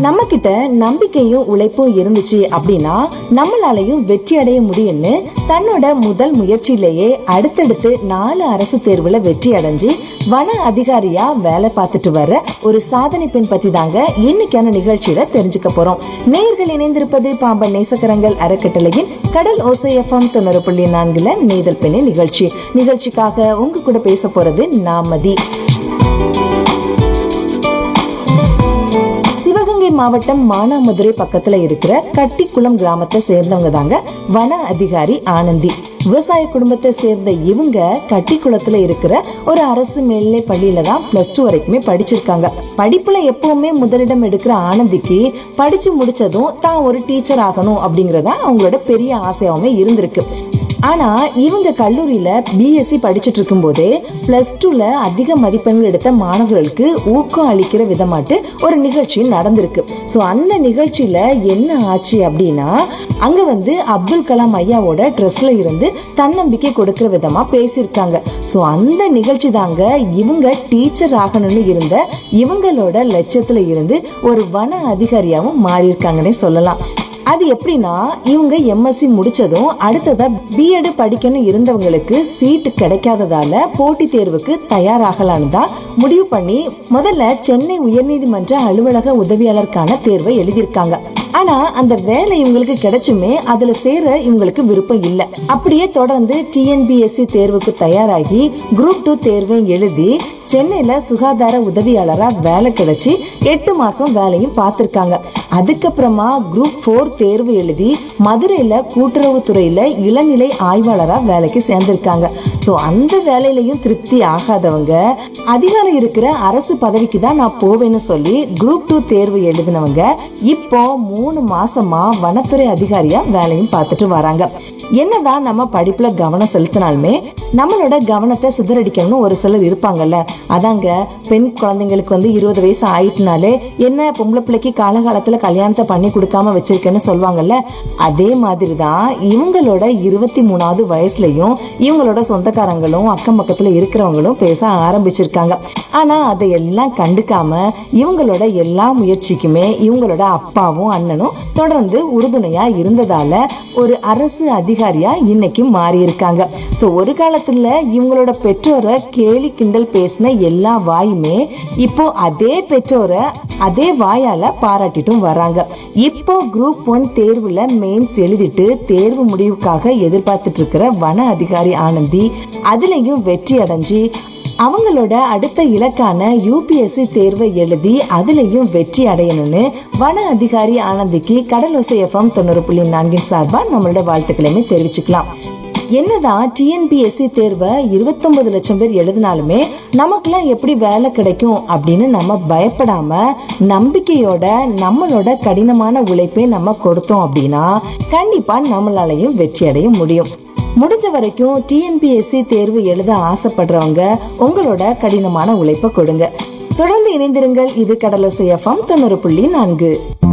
நம்ம கிட்ட நம்பிக்கையும் உழைப்பும் இருந்துச்சு அப்படின்னா நம்மளாலையும் வெற்றி அடைய முடியும்னு தன்னோட முதல் முயற்சியிலேயே அடுத்தடுத்து நாலு அரசு தேர்வுல வெற்றி அடைஞ்சு வன அதிகாரியா வேலை பார்த்துட்டு வர ஒரு சாதனை பெண் பத்தி தாங்க இன்னைக்கான நிகழ்ச்சியில தெரிஞ்சுக்க போறோம் நேர்கள் இணைந்திருப்பது பாம்பன் நேசக்கரங்கள் அறக்கட்டளையின் கடல் ஓசை எஃப்எம் தொண்ணூறு புள்ளி நான்குல நேதல் பெண்ணு நிகழ்ச்சி நிகழ்ச்சிக்காக உங்க கூட பேச போறது நாமதி சிவகங்கை மாவட்டம் மானாமதுரை பக்கத்துல இருக்கிற கட்டிக்குளம் கிராமத்தை சேர்ந்தவங்க தாங்க வன அதிகாரி ஆனந்தி விவசாய குடும்பத்தை சேர்ந்த இவங்க கட்டிக்குளத்துல இருக்கிற ஒரு அரசு மேல்நிலை பள்ளியில தான் பிளஸ் டூ வரைக்குமே படிச்சிருக்காங்க படிப்புல எப்பவுமே முதலிடம் எடுக்கிற ஆனந்திக்கு படிச்சு முடிச்சதும் தான் ஒரு டீச்சர் ஆகணும் அப்படிங்கறதா அவங்களோட பெரிய ஆசையாவுமே இருந்திருக்கு ஆனா இவங்க கல்லூரியில பிஎஸ்சி படிச்சுட்டு இருக்கும் போதே பிளஸ் டூல அதிக மதிப்பெண்கள் எடுத்த மாணவர்களுக்கு ஊக்கம் அளிக்கிற விதமாட்டு ஒரு நிகழ்ச்சி நடந்திருக்கு சோ அந்த நிகழ்ச்சியில என்ன ஆச்சு அப்படின்னா அங்க வந்து அப்துல் கலாம் ஐயாவோட ட்ரெஸ்ல இருந்து தன்னம்பிக்கை கொடுக்கிற விதமா பேசியிருக்காங்க சோ அந்த நிகழ்ச்சி தாங்க இவங்க டீச்சர் ஆகணும்னு இருந்த இவங்களோட லட்சியத்துல இருந்து ஒரு வன அதிகாரியாவும் மாறி இருக்காங்கன்னே சொல்லலாம் அது எப்படின்னா இவங்க எம்எஸ்சி முடிச்சதும் அடுத்ததா பிஎட் படிக்கணும் இருந்தவங்களுக்கு சீட் கிடைக்காததால போட்டித் தேர்வுக்கு தயாராகலான்னு தான் முடிவு பண்ணி முதல்ல சென்னை உயர்நீதிமன்ற அலுவலக உதவியாளருக்கான தேர்வை எழுதியிருக்காங்க ஆனா அந்த வேலை இவங்களுக்கு கிடைச்சுமே அதுல சேர இவங்களுக்கு விருப்பம் இல்ல அப்படியே தொடர்ந்து டிஎன்பிஎஸ்சி தேர்வுக்கு தயாராகி குரூப் டூ தேர்வை எழுதி சென்னையில சுகாதார உதவியாளரா வேலை கிடைச்சி எட்டு மாசம் வேலையும் பார்த்திருக்காங்க அதுக்கப்புறமா குரூப் ஃபோர் தேர்வு எழுதி மதுரையில கூட்டுறவுத்துறையில இளநிலை ஆய்வாளரா வேலைக்கு சேர்ந்திருக்காங்க சோ அந்த வேலையிலையும் திருப்தி ஆகாதவங்க அதிகாரம் இருக்கிற அரசு பதவிக்கு தான் நான் போவேன்னு சொல்லி குரூப் டூ தேர்வு எழுதினவங்க இப்போ மூணு மாசமா வனத்துறை அதிகாரியா வேலையும் பார்த்துட்டு வராங்க என்னதான் நம்ம படிப்புல கவனம் செலுத்தினாலுமே நம்மளோட கவனத்தை சிதறடிக்கணும்னு ஒரு சிலர் இருப்பாங்கல்ல அதாங்க பெண் குழந்தைங்களுக்கு வந்து இருபது வயசு ஆயிட்டுனாலே என்ன பொம்பளை பிள்ளைக்கு காலகாலத்துல கல்யாணத்தை பண்ணி கொடுக்காம வச்சிருக்கேன்னு சொல்லுவாங்கல்ல அதே மாதிரி தான் இவங்களோட இருபத்தி மூணாவது வயசுலயும் இவங்களோட சொந்தக்காரங்களும் அக்கம் பக்கத்துல இருக்கிறவங்களும் பேச ஆரம்பிச்சிருக்காங்க ஆனா அதையெல்லாம் கண்டுக்காம இவங்களோட எல்லா முயற்சிக்குமே இவங்களோட அப்பாவும் அண்ணனும் தொடர்ந்து உறுதுணையா இருந்ததால ஒரு அரசு அதிகாரியா இன்னைக்கு மாறி இருக்காங்க சோ ஒரு காலத்துல இவங்களோட பெற்றோரை கேலி கிண்டல் பேசின எல்லா வாயுமே இப்போ அதே பெற்றோரை அதே வாயால பாராட்டிட்டும் வராங்க இப்போ குரூப் ஒன் தேர்வுல மெயின்ஸ் எழுதிட்டு தேர்வு முடிவுக்காக எதிர்பார்த்துட்டு இருக்கிற வன அதிகாரி ஆனந்தி அதுலயும் வெற்றி அடைஞ்சு அவங்களோட அடுத்த இலக்கான யூபிஎஸ்சி தேர்வை எழுதி அதுலயும் வெற்றி அடையணும்னு வன அதிகாரி ஆனந்திக்கு கடலோசை எஃப்எம் தொண்ணூறு புள்ளி நான்கின் சார்பா நம்மளோட வாழ்த்துக்களையுமே தெரிவிச்சுக்கலாம் என்னதான் டிஎன்பிஎஸ்சி தேர்வை இருபத்தொன்பது லட்சம் பேர் எழுதினாலுமே நமக்கெல்லாம் எப்படி வேலை கிடைக்கும் அப்படின்னு நம்ம பயப்படாம நம்பிக்கையோட நம்மளோட கடினமான உழைப்பை நம்ம கொடுத்தோம் அப்படின்னா கண்டிப்பா நம்மளாலையும் வெற்றி அடைய முடியும் முடிஞ்ச வரைக்கும் டிஎன்பிஎஸ்சி தேர்வு எழுத ஆசைப்படுறவங்க உங்களோட கடினமான உழைப்பை கொடுங்க தொடர்ந்து இணைந்திருங்கள் இது கடலோசை எஃப்எம் தொண்ணூறு புள்ளி நான்கு